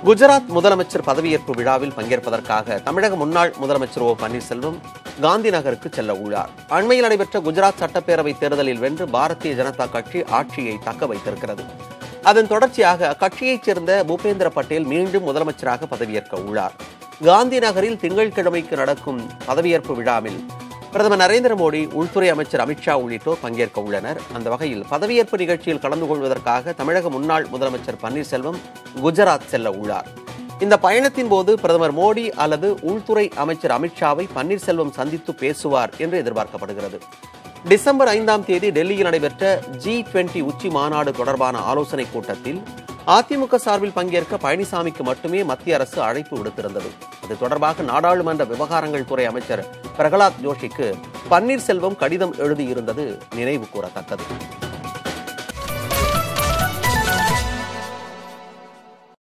குஜராத் முதலமைச்சர் பதவியேற்பு விழாவில் பங்கேற்பதற்காக தமிழக முன்னாள் முதலமைச்சர் ஓ பன்னீர்செல்வம் காந்தி நகருக்கு செல்ல உள்ளார் அண்மையில் நடைபெற்ற குஜராத் சட்டப்பேரவை தேர்தலில் வென்று பாரதிய ஜனதா கட்சி ஆட்சியை தக்க வைத்திருக்கிறது அதன் தொடர்ச்சியாக அக்கட்சியைச் சேர்ந்த பூபேந்திர பட்டேல் மீண்டும் முதலமைச்சராக பதவியேற்க உள்ளார் காந்தி நகரில் திங்கட்கிழமைக்கு நடக்கும் பதவியேற்பு விழாவில் பிரதமர் நரேந்திர மோடி உள்துறை அமைச்சர் அமித்ஷா உள்ளிட்டோர் பங்கேற்க உள்ளனர் அந்த வகையில் பதவியேற்பு நிகழ்ச்சியில் கலந்து கொள்வதற்காக தமிழக முன்னாள் முதலமைச்சர் பன்னீர்செல்வம் குஜராத் செல்ல உள்ளார் இந்த பயணத்தின் போது பிரதமர் மோடி அல்லது உள்துறை அமைச்சர் அமித்ஷாவை பன்னீர்செல்வம் சந்தித்து பேசுவார் என்று எதிர்பார்க்கப்படுகிறது டிசம்பர் ஐந்தாம் தேதி டெல்லியில் நடைபெற்ற ஜி டுவெண்டி உச்சி மாநாடு தொடர்பான ஆலோசனைக் கூட்டத்தில் அதிமுக சார்பில் பங்கேற்க பழனிசாமிக்கு மட்டுமே மத்திய அரசு அழைப்பு விடுத்திருந்தது அது தொடர்பாக நாடாளுமன்ற விவகாரங்கள் துறை அமைச்சர் பிரகலாத் ஜோஷிக்கு பன்னீர்செல்வம் கடிதம் எழுதியிருந்தது நினைவு கூறத்தக்கது